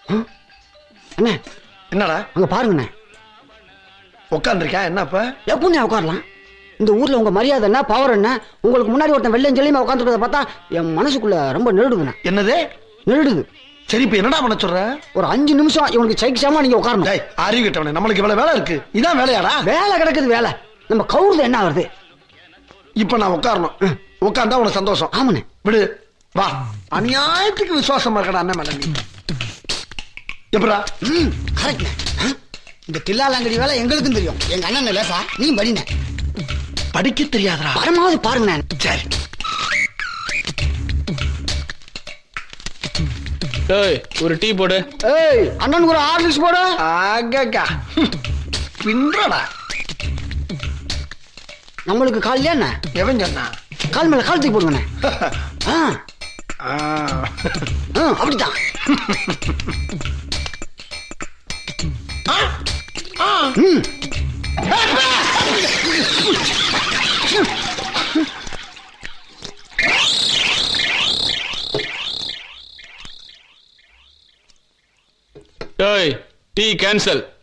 அண்ணே என்னடா அங்க பாருங்கண்ணே உட்காந்துருக்கேன் என்னப்ப எப்படிண்ணே உட்காரலாம் இந்த ஊர்ல உங்க மரியாதை என்ன பவர் என்ன உங்களுக்கு முன்னாடி ஒருத்தன் வெள்ளம் சொல்லியுமா உட்காந்துருக்கத பார்த்தா என் மனசுக்குள்ள ரொம்ப நெருடுதுண்ணே என்னது நெருடுது சரி இப்ப என்னடா பண்ண சொல்ற ஒரு அஞ்சு நிமிஷம் இவனுக்கு சைக்கிசாமா நீங்க உட்காரணும் டேய் அறிவு கிட்டவனே நம்மளுக்கு இவ்வளவு வேலை இருக்கு இதான் வேலையாடா வேலை கிடக்குது வேலை நம்ம கவுருது என்ன ஆகுது இப்ப நான் உட்காரணும் உட்கார்ந்தா உனக்கு சந்தோஷம் ஆமாண்ணே விடு வா அநியாயத்துக்கு விசுவாசமா இருக்கடா அண்ணன் மேல நீ எப்படா ம் கரெக்ட்ண்ணே ஆ? இந்த தில்லாலங்கடி வேலை எங்களுக்கும் தெரியும் எங்க அண்ணன் லேசா நீ படிண்ணே படிக்க தெரியாதடா படமாவது பாருங்கண்ணே சரி ஏய் ஒரு டீ போடு ஏய் அண்ணனுக்கு ஒரு ஆர்லிக்ஸ் போடு ஆகா பின்றடா நம்மளுக்கு கால் என்ன எவன் சொன்னா கால் மேல கால் தூக்கி போடுங்கண்ணே ஆ ஆ. ஆ, அப்படித்தான் ம். ஏய் டீ கேன்சல்